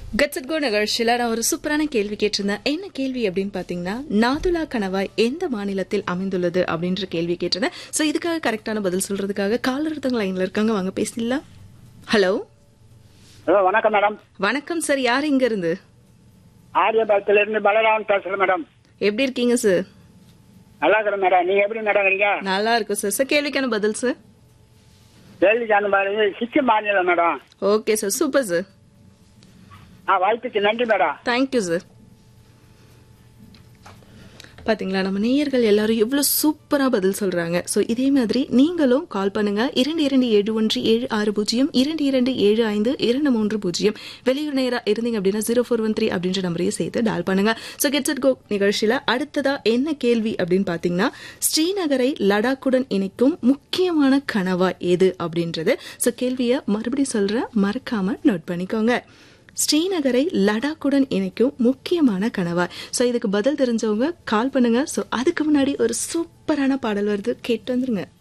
cuts கோ நிகழ்ச்சியில் நான் ஒரு சூப்பரான கேள்வி கேட்டிருந்தேன் என்ன கேள்வி அப்படின்னு பார்த்தீங்கன்னா நாதுலா கணவாய் எந்த மாநிலத்தில் அமைந்துள்ளது அப்படின்ற கேள்வி கேட்டிருந்தேன் ஸோ இதுக்காக கரெக்டான பதில் சொல்றதுக்காக காலர் ஒருத்தவங்க லைன்ல இருக்காங்க வாங்க பேசலாம் ஹலோ ஹலோ வணக்கம் மேடம் வணக்கம் சார் யார் இங்க இருந்து ஆரியபாளத்துல இருந்து பலராமன் பேசுறேன் மேடம் எப்படி இருக்கீங்க சார் நல்லா இருக்கிறேன் மேடம் நீங்க எப்படி மேடம் இருக்கீங்க நல்லா இருக்கும் சார் சார் கேள்விக்கான பதில் சார் கேள்வி ஜான பாருங்க சிக்கிம் மாநிலம் madam okay sir super sir ஆ வாய்ப்புக்கு நன்றி மேடம் தேங்க்யூ சார் பாத்தீங்களா நம்ம நேயர்கள் எல்லாரும் எவ்வளவு சூப்பரா பதில் சொல்றாங்க சோ இதே மாதிரி நீங்களும் கால் பண்ணுங்க இரண்டு இரண்டு ஏழு ஒன்று ஏழு ஆறு பூஜ்ஜியம் இரண்டு இரண்டு ஏழு ஐந்து இரண்டு மூன்று பூஜ்ஜியம் வெளியூர் நேரா இருந்தீங்க அப்படின்னா ஜீரோ ஃபோர் ஒன் த்ரீ அப்படின்ற நம்பரையும் சேர்த்து டால் பண்ணுங்க சோ கெட்ஸ் இட் கோ நிகழ்ச்சியில அடுத்ததா என்ன கேள்வி அப்படின்னு பாத்தீங்கன்னா ஸ்ரீநகரை லடாக்குடன் இணைக்கும் முக்கியமான கனவா எது அப்படின்றது சோ கேள்வியை மறுபடியும் சொல்றேன் மறக்காம நோட் பண்ணிக்கோங்க ஸ்ரீநகரை லடாக்குடன் இணைக்கும் முக்கியமான கணவாய் ஸோ இதுக்கு பதில் தெரிஞ்சவங்க கால் பண்ணுங்க ஸோ அதுக்கு முன்னாடி ஒரு சூப்பரான பாடல் வருது கேட்டு வந்துருங்க